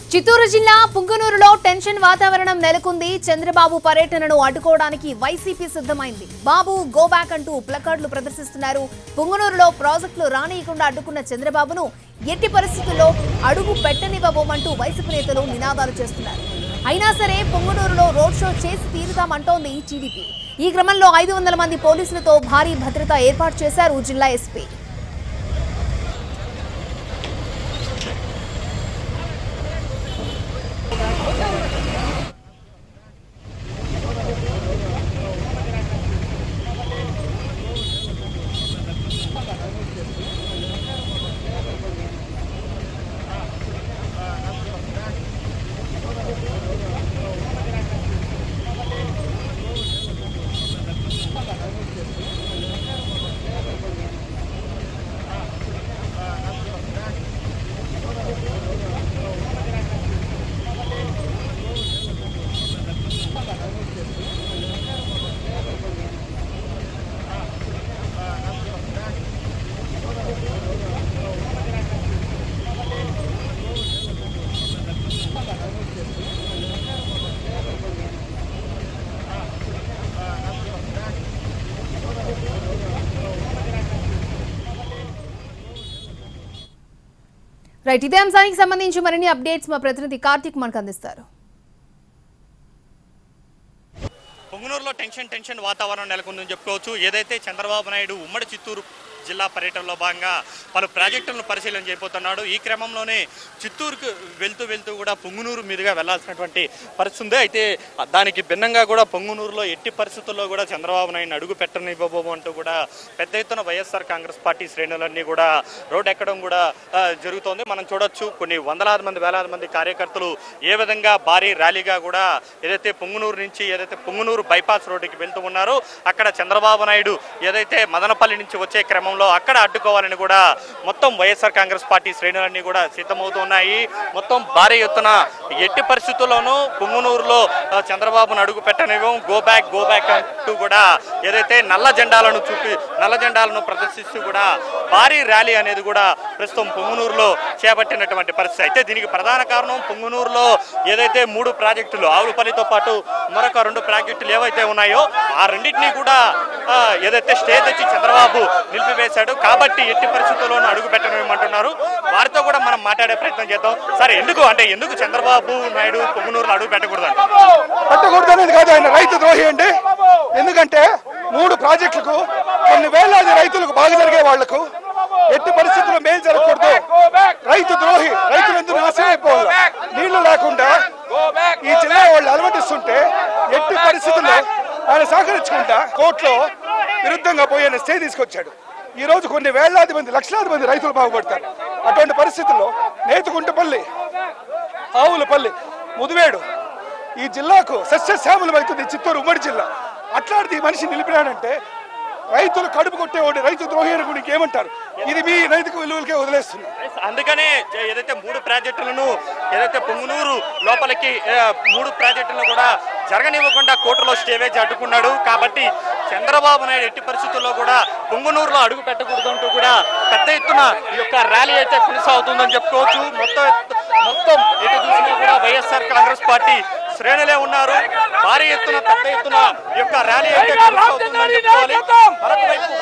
చిత్తూరు జిల్లా పుంగనూరులో టెన్షన్ వాతావరణం నెలకొంది చంద్రబాబు పర్యటనను అడ్డుకోవడానికి వైసీపీ సిద్ధమైంది బాబు గో బ్యాక్ అంటూ ప్లకార్డులు ప్రదర్శిస్తున్నారు పుంగనూరులో ప్రాజెక్టులు రానియకుండా అడ్డుకున్న చంద్రబాబును ఎట్టి పరిస్థితుల్లో అడుగు పెట్టనివ్వబోమంటూ వైసీపీ నేతలు నినాదాలు చేస్తున్నారు అయినా సరే పొంగనూరులో రోడ్ షో చేసి తీరుతామంటోంది టీడీపీ ఈ క్రమంలో ఐదు వందల మంది పోలీసులతో భారీ భద్రత ఏర్పాటు చేశారు జిల్లా ఎస్పీ రైట్ ఇదే అంశానికి సంబంధించి మరిన్ని అప్డేట్స్ మా ప్రతినిధి కార్తిక్ మనకు అందిస్తారు పొంగనూరులో టెన్షన్ టెన్షన్ వాతావరణం నెలకొందని చెప్పుకోవచ్చు ఏదైతే చంద్రబాబు నాయుడు ఉమ్మడి చిత్తూరు జిల్లా పర్యటనలో భాగంగా పలు ప్రాజెక్టులను పరిశీలన చేయబోతున్నాడు ఈ క్రమంలోనే చిత్తూరుకు వెళ్తూ వెళ్తూ కూడా పొంగునూరు మీదుగా వెళ్లాల్సినటువంటి పరిస్థితి ఉంది అయితే దానికి భిన్నంగా కూడా పొంగునూరులో ఎట్టి పరిస్థితుల్లో కూడా చంద్రబాబు నాయుడు అడుగు పెట్టనివ్వబోమంటూ కూడా పెద్ద ఎత్తున వైఎస్ఆర్ కాంగ్రెస్ పార్టీ శ్రేణులన్నీ కూడా రోడ్ ఎక్కడం కూడా ఆ, జరుగుతోంది మనం చూడొచ్చు కొన్ని వందలాది మంది వేలాది మంది కార్యకర్తలు ఏ విధంగా భారీ ర్యాలీగా కూడా ఏదైతే పొంగునూరు నుంచి ఏదైతే పొంగునూరు బైపాస్ రోడ్డుకి వెళ్తూ ఉన్నారో అక్కడ చంద్రబాబు నాయుడు ఏదైతే మదనపల్లి నుంచి వచ్చే క్రమంలో అక్కడ అడ్డుకోవాలని కూడా మొత్తం వైఎస్ఆర్ కాంగ్రెస్ పార్టీ శ్రేణులన్నీ కూడా సిద్ధమవుతున్నాయి మొత్తం భారీ ఎత్తున ఎట్టి పరిస్థితుల్లోనూ పొంగునూరులో ఆ, చంద్రబాబును అడుగు పెట్టనివ్వం గో బ్యాక్ గో బ్యాక్ అంటూ కూడా ఏదైతే నల్ల జెండాలను చూపి నల్ల జెండాలను ప్రదర్శిస్తూ కూడా భారీ ర్యాలీ అనేది కూడా ప్రస్తుతం పొంగునూరులో చేపట్టినటువంటి పరిస్థితి అయితే దీనికి ప్రధాన కారణం పొంగునూరులో ఏదైతే మూడు ప్రాజెక్టులు ఆవులపల్లితో పాటు మరొక రెండు ప్రాజెక్టులు ఏవైతే ఉన్నాయో ఆ రెండింటినీ కూడా ఆ, ఏదైతే స్టే తెచ్చి చంద్రబాబు నిలిపివేశాడు కాబట్టి ఎట్టి పరిస్థితుల్లోనూ అడుగు పెట్టనేమంటున్నారు వారితో కూడా మనం మాట్లాడే ప్రయత్నం చేద్దాం సరే ఎందుకు అంటే ఎందుకు చంద్రబాబు నాయుడు పొంగునూరులో అడుగు పెట్టకూడదు పెట్టకూడదు అనేది కాదు ఆయన రైతు ద్రోహి అండి ఎందుకంటే మూడు ప్రాజెక్టులకు కొన్ని వేలాది రైతులకు బాగా జరిగే వాళ్లకు ఎట్టి పరిస్థితుల్లో మేలు జరగకూడదు రైతు ద్రోహి రైతులందరూ నాశనం అయిపోవాలి నీళ్లు లేకుండా ఈ జిల్లా వాళ్ళు అలవటిస్తుంటే ఎట్టి పరిస్థితుల్లో ఆయన సహకరించుకుంటా కోర్టులో విరుద్ధంగా పోయి ఆయన స్టే తీసుకొచ్చాడు ఈ రోజు కొన్ని వేలాది మంది లక్షలాది మంది రైతులు బాగుపడతారు అటువంటి పరిస్థితుల్లో నేతుకుంటపల్లి ఆవులపల్లి ముదివేడు ఈ జిల్లాకు సస్యశ్యామలమవుతుంది చిత్తూరు ఉమ్మడి జిల్లా అట్లాంటిది ఈ మనిషి నిలిపినాడంటే రైతులు కడుపు కొట్టేవాడు రైతు ద్రోహి అని కూడా ఏమంటారు ఇది మీ నైతిక విలువలకే వదిలేస్తున్నా అందుకనే జ- ఏదైతే మూడు ప్రాజెక్టులను ఏదైతే పొంగునూరు లోపలికి ఆ, మూడు ప్రాజెక్టులను కూడా జరగనివ్వకుండా కోర్టులో స్టే వేసి అడ్డుకున్నాడు కాబట్టి చంద్రబాబు నాయుడు ఎట్టి పరిస్థితుల్లో కూడా పొంగునూరులో అడుగు పెట్టకూడదు అంటూ కూడా పెద్ద ఎత్తున ఈ యొక్క ర్యాలీ అయితే కొనసాగుతుందని చెప్పుకోవచ్చు మొత్తం ఎత్తు- మొత్తం ఎటు చూసినా కూడా వైఎస్ఆర్ కాంగ్రెస్ పార్టీ శ్రేణులే ఉన్నారు భారీ ఎత్తున పెద్ద ఎత్తున ఈ యొక్క ర్యాలీ అయితే కొనసాగుతుందని చెప్పుకోవాలి మరొక వైపు